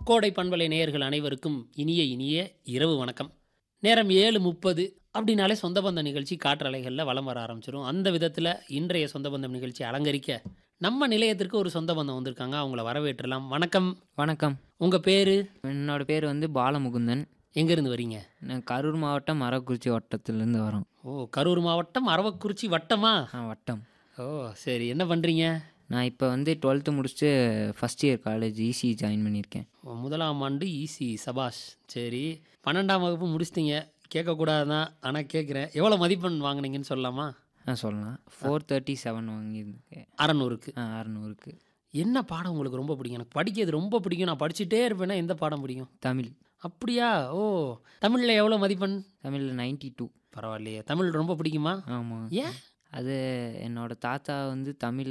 கோடை பண்பலை நேயர்கள் அனைவருக்கும் இனிய இனிய இரவு வணக்கம் நேரம் ஏழு முப்பது அப்படின்னாலே சொந்த பந்தம் நிகழ்ச்சி காற்றலைகளில் வலம் வர ஆரம்பிச்சிடும் அந்த விதத்தில் இன்றைய சொந்த பந்தம் நிகழ்ச்சி அலங்கரிக்க நம்ம நிலையத்திற்கு ஒரு சொந்த பந்தம் வந்திருக்காங்க அவங்கள வரவேற்றலாம் வணக்கம் வணக்கம் உங்கள் பேர் என்னோட பேர் வந்து பாலமுகுந்தன் எங்கேருந்து வரீங்க நான் கரூர் மாவட்டம் மரக்குறிச்சி வட்டத்திலேருந்து வரோம் ஓ கரூர் மாவட்டம் அரவக்குறிச்சி வட்டமா ஆ வட்டம் ஓ சரி என்ன பண்ணுறீங்க நான் இப்போ வந்து டுவெல்த்து முடிச்சுட்டு ஃபஸ்ட் இயர் காலேஜ் ஈசி ஜாயின் பண்ணியிருக்கேன் முதலாம் ஆண்டு ஈசி சபாஷ் சரி பன்னெண்டாம் வகுப்பு முடிச்சிட்டீங்க கேட்கக்கூடாதான் ஆனால் கேட்குறேன் எவ்வளோ மதிப்பெண் வாங்குனீங்கன்னு சொல்லலாமா ஆ சொல்லலாம் ஃபோர் தேர்ட்டி செவன் வாங்கியிருக்கேன் அறநூறுக்கு ஆ அறநூறுக்கு என்ன பாடம் உங்களுக்கு ரொம்ப பிடிக்கும் எனக்கு படிக்கிறது ரொம்ப பிடிக்கும் நான் படிச்சுட்டே இருப்பேன்னா எந்த பாடம் பிடிக்கும் தமிழ் அப்படியா ஓ தமிழில் எவ்வளோ மதிப்பெண் தமிழில் நைன்ட்டி டூ பரவாயில்லையே தமிழ் ரொம்ப பிடிக்குமா ஆமாம் ஏன் அது என்னோட தாத்தா வந்து தமிழ்